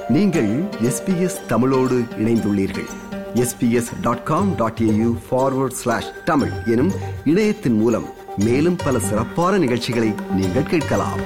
நீங்கள் எஸ்பிஎஸ் தமிழோடு இணைந்துள்ளீர்கள் SBS dot com dot AU forward slash Tamil எனும் இணையத்தின் மூலம் மேலும் பல சிறப்பான நிகழ்ச்சிகளை நீங்கள் கேட்கலாம்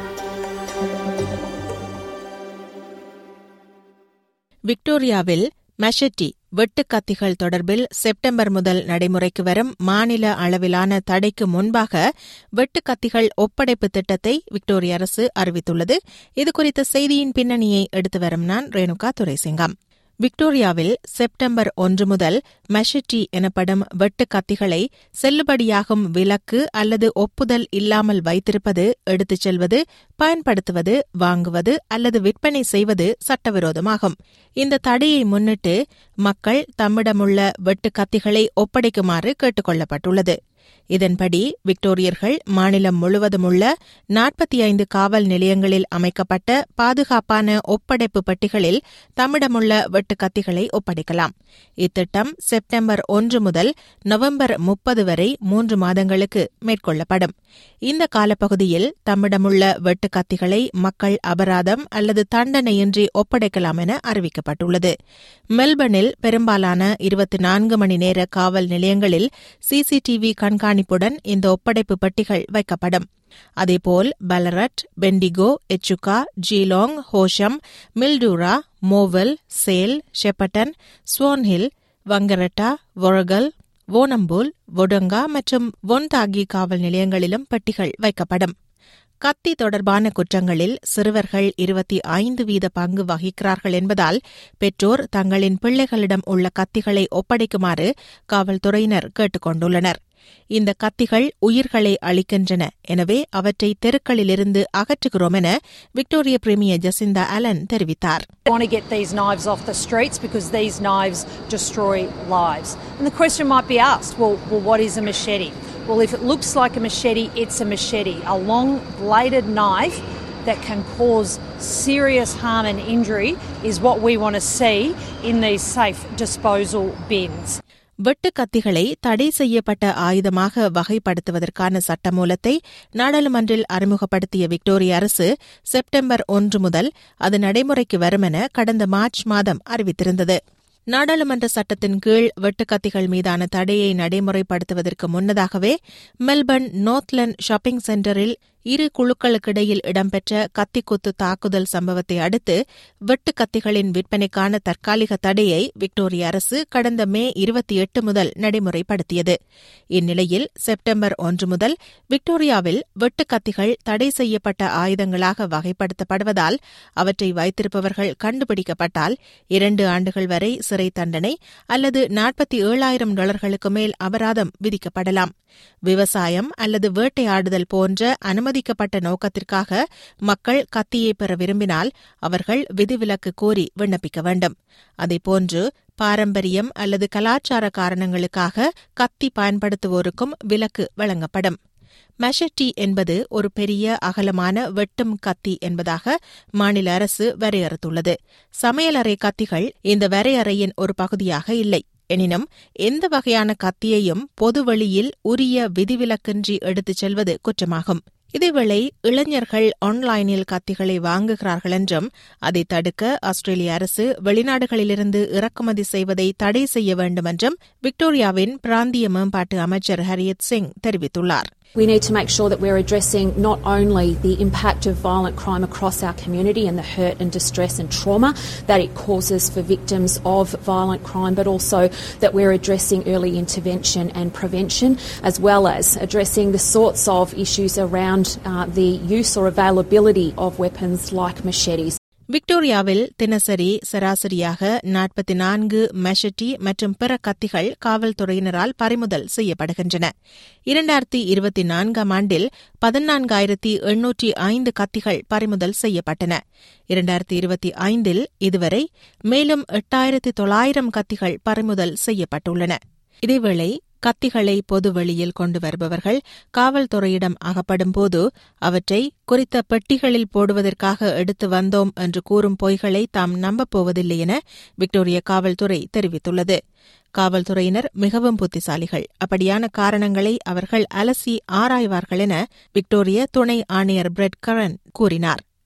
விக்டோரியாவில் மெஷட்டி வெட்டுக்கத்திகள் தொடர்பில் செப்டம்பர் முதல் நடைமுறைக்கு வரும் மாநில அளவிலான தடைக்கு முன்பாக வெட்டுக்கத்திகள் ஒப்படைப்பு திட்டத்தை விக்டோரிய அரசு அறிவித்துள்ளது இதுகுறித்த செய்தியின் பின்னணியை எடுத்து வரும் நான் ரேணுகா துரைசிங்கம் விக்டோரியாவில் செப்டம்பர் ஒன்று முதல் மெஷட்டி எனப்படும் வெட்டு கத்திகளை செல்லுபடியாகும் விலக்கு அல்லது ஒப்புதல் இல்லாமல் வைத்திருப்பது எடுத்துச் செல்வது பயன்படுத்துவது வாங்குவது அல்லது விற்பனை செய்வது சட்டவிரோதமாகும் இந்த தடையை முன்னிட்டு மக்கள் தம்மிடமுள்ள வெட்டு கத்திகளை ஒப்படைக்குமாறு கேட்டுக் கொள்ளப்பட்டுள்ளது இதன்படி விக்டோரியர்கள் மாநிலம் முழுவதும் உள்ள நாற்பத்தி ஐந்து காவல் நிலையங்களில் அமைக்கப்பட்ட பாதுகாப்பான ஒப்படைப்பு பெட்டிகளில் தம்மிடமுள்ள வெட்டுக்கத்திகளை ஒப்படைக்கலாம் இத்திட்டம் செப்டம்பர் ஒன்று முதல் நவம்பர் முப்பது வரை மூன்று மாதங்களுக்கு மேற்கொள்ளப்படும் இந்த காலப்பகுதியில் தம்மிடமுள்ள வெட்டுக்கத்திகளை மக்கள் அபராதம் அல்லது தண்டனையின்றி ஒப்படைக்கலாம் என அறிவிக்கப்பட்டுள்ளது மெல்பர்னில் பெரும்பாலான இருபத்தி நான்கு மணி நேர காவல் நிலையங்களில் சிசிடிவி கண்காணிப்புடன் இந்த ஒப்படைப்பு பெட்டிகள் வைக்கப்படும் அதேபோல் பலரட் பெண்டிகோ எச்சுகா ஜீலாங் ஹோஷம் மில்டூரா மோவல் சேல் ஷெப்பட்டன் ஸ்வோன்ஹில் வங்கரட்டா வொரகல் வோனம்பூல் வொடங்கா மற்றும் வொன்தாகி காவல் நிலையங்களிலும் பெட்டிகள் வைக்கப்படும் கத்தி தொடர்பான குற்றங்களில் சிறுவர்கள் இருபத்தி ஐந்து வீத பங்கு வகிக்கிறார்கள் என்பதால் பெற்றோர் தங்களின் பிள்ளைகளிடம் உள்ள கத்திகளை ஒப்படைக்குமாறு காவல்துறையினர் கேட்டுக் கொண்டுள்ளனர் இந்த கத்திகள் உயிர்களை அளிக்கின்றன எனவே அவற்றை தெருக்களிலிருந்து அகற்றுகிறோம் என விக்டோரிய பிரீமியர் ஜசிந்தா அலன் தெரிவித்தார் want to get these knives off the streets because these knives destroy lives. And the question might be asked well, well, what is a machete? Well, if it looks like a machete, it's a machete, a long bladed knife that can cause serious harm and injury is what we want to see in these safe disposal bins. வெட்டு கத்திகளை தடை செய்யப்பட்ட ஆயுதமாக வகைப்படுத்துவதற்கான சட்டமூலத்தை நாடாளுமன்றில் அறிமுகப்படுத்திய Victoria அரசு September ஒன்று முதல் அது நடைமுறைக்கு வரும் என கடந்த மார்ச் மாதம் அறிவித்திருந்தது நாடாளுமன்ற சட்டத்தின் கீழ் வெட்டுக்கத்திகள் மீதான தடையை நடைமுறைப்படுத்துவதற்கு முன்னதாகவே மெல்பர்ன் நோர்த்லண்ட் ஷாப்பிங் சென்டரில் இரு குழுக்களுக்கிடையில் இடம்பெற்ற கத்திக்குத்து தாக்குதல் சம்பவத்தை அடுத்து வெட்டுக்கத்திகளின் விற்பனைக்கான தற்காலிக தடையை விக்டோரிய அரசு கடந்த மே இருபத்தி எட்டு முதல் நடைமுறைப்படுத்தியது இந்நிலையில் செப்டம்பர் ஒன்று முதல் விக்டோரியாவில் வெட்டுக்கத்திகள் தடை செய்யப்பட்ட ஆயுதங்களாக வகைப்படுத்தப்படுவதால் அவற்றை வைத்திருப்பவர்கள் கண்டுபிடிக்கப்பட்டால் இரண்டு ஆண்டுகள் வரை சிறை தண்டனை அல்லது நாற்பத்தி ஏழாயிரம் டாலர்களுக்கு மேல் அபராதம் விதிக்கப்படலாம் விவசாயம் அல்லது வேட்டையாடுதல் போன்ற அனுமதிக்கப்பட்ட நோக்கத்திற்காக மக்கள் கத்தியை பெற விரும்பினால் அவர்கள் விதிவிலக்கு கோரி விண்ணப்பிக்க வேண்டும் அதேபோன்று பாரம்பரியம் அல்லது கலாச்சார காரணங்களுக்காக கத்தி பயன்படுத்துவோருக்கும் விலக்கு வழங்கப்படும் மெஷட்டி என்பது ஒரு பெரிய அகலமான வெட்டும் கத்தி என்பதாக மாநில அரசு வரையறுத்துள்ளது சமையலறை கத்திகள் இந்த வரையறையின் ஒரு பகுதியாக இல்லை எனினும் எந்த வகையான கத்தியையும் பொதுவெளியில் உரிய விதிவிலக்கின்றி எடுத்துச் செல்வது குற்றமாகும் இதேவேளை இளைஞர்கள் ஆன்லைனில் கத்திகளை வாங்குகிறார்கள் என்றும் அதை தடுக்க ஆஸ்திரேலிய அரசு வெளிநாடுகளிலிருந்து இறக்குமதி செய்வதை தடை செய்ய வேண்டும் என்றும் விக்டோரியாவின் பிராந்திய மேம்பாட்டு அமைச்சர் ஹரியத் சிங் தெரிவித்துள்ளார் We need to make sure that we're addressing not only the impact of violent crime across our community and the hurt and distress and trauma that it causes for victims of violent crime, but also that we're addressing early intervention and prevention, as well as addressing the sorts of issues around uh, the use or availability of weapons like machetes. விக்டோரியாவில் தினசரி சராசரியாக நாற்பத்தி நான்கு மெஷட்டி மற்றும் பிற கத்திகள் காவல்துறையினரால் பறிமுதல் செய்யப்படுகின்றன இரண்டாயிரத்தி இருபத்தி நான்காம் ஆண்டில் பதினான்காயிரத்தி எண்ணூற்றி ஐந்து கத்திகள் பறிமுதல் செய்யப்பட்டன இரண்டாயிரத்தி இருபத்தி ஐந்தில் இதுவரை மேலும் எட்டாயிரத்தி தொள்ளாயிரம் கத்திகள் பறிமுதல் செய்யப்பட்டுள்ளன இதேவேளை கத்திகளை பொதுவெளியில் கொண்டு வருபவர்கள் காவல்துறையிடம் அகப்படும் போது அவற்றை குறித்த பெட்டிகளில் போடுவதற்காக எடுத்து வந்தோம் என்று கூறும் பொய்களை தாம் நம்பப்போவதில்லை என விக்டோரிய காவல்துறை தெரிவித்துள்ளது காவல்துறையினர் மிகவும் புத்திசாலிகள் அப்படியான காரணங்களை அவர்கள் அலசி ஆராய்வார்கள் என விக்டோரிய துணை ஆணையர் பிரெட் கரன் கூறினார்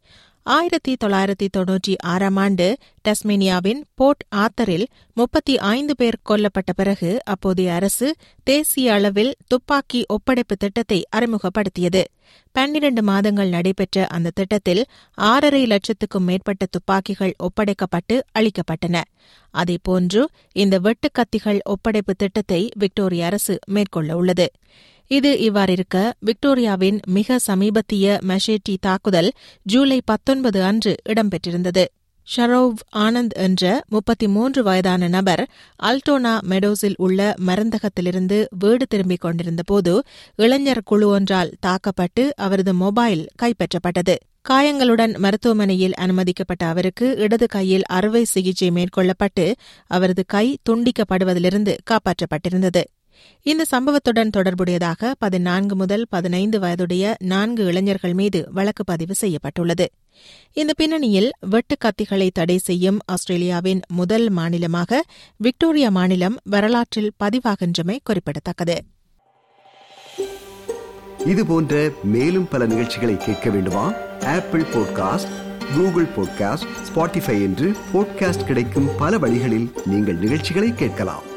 ஆயிரத்தி தொள்ளாயிரத்தி தொன்னூற்றி ஆறாம் ஆண்டு டஸ்மேனியாவின் போர்ட் ஆத்தரில் முப்பத்தி ஐந்து பேர் கொல்லப்பட்ட பிறகு அப்போதைய அரசு தேசிய அளவில் துப்பாக்கி ஒப்படைப்பு திட்டத்தை அறிமுகப்படுத்தியது பன்னிரண்டு மாதங்கள் நடைபெற்ற அந்த திட்டத்தில் ஆறரை லட்சத்துக்கும் மேற்பட்ட துப்பாக்கிகள் ஒப்படைக்கப்பட்டு அளிக்கப்பட்டன அதேபோன்று இந்த வெட்டுக்கத்திகள் ஒப்படைப்பு திட்டத்தை விக்டோரிய அரசு மேற்கொள்ள உள்ளது இது இவ்வாறிருக்க விக்டோரியாவின் மிக சமீபத்திய மெஷேட்டி தாக்குதல் ஜூலை பத்தொன்பது அன்று இடம்பெற்றிருந்தது ஷரோவ் ஆனந்த் என்ற முப்பத்தி மூன்று வயதான நபர் அல்டோனா மெடோஸில் உள்ள மருந்தகத்திலிருந்து வீடு திரும்பிக் கொண்டிருந்தபோது இளைஞர் குழு ஒன்றால் தாக்கப்பட்டு அவரது மொபைல் கைப்பற்றப்பட்டது காயங்களுடன் மருத்துவமனையில் அனுமதிக்கப்பட்ட அவருக்கு இடது கையில் அறுவை சிகிச்சை மேற்கொள்ளப்பட்டு அவரது கை துண்டிக்கப்படுவதிலிருந்து காப்பாற்றப்பட்டிருந்தது இந்த சம்பவத்துடன் தொடர்புடையதாக பதினான்கு முதல் பதினைந்து வயதுடைய நான்கு இளைஞர்கள் மீது வழக்கு பதிவு செய்யப்பட்டுள்ளது இந்த பின்னணியில் வெட்டுக்கத்திகளை தடை செய்யும் ஆஸ்திரேலியாவின் முதல் மாநிலமாக விக்டோரியா மாநிலம் வரலாற்றில் பதிவாகின்றமை குறிப்பிடத்தக்கது இது போன்ற மேலும் பல நிகழ்ச்சிகளை கேட்க வேண்டுமா Apple podcast Google podcast Spotify என்று பாட்காஸ்ட் கிடைக்கும் பல வழிகளில் நீங்கள் நிகழ்ச்சிகளை கேட்கலாம்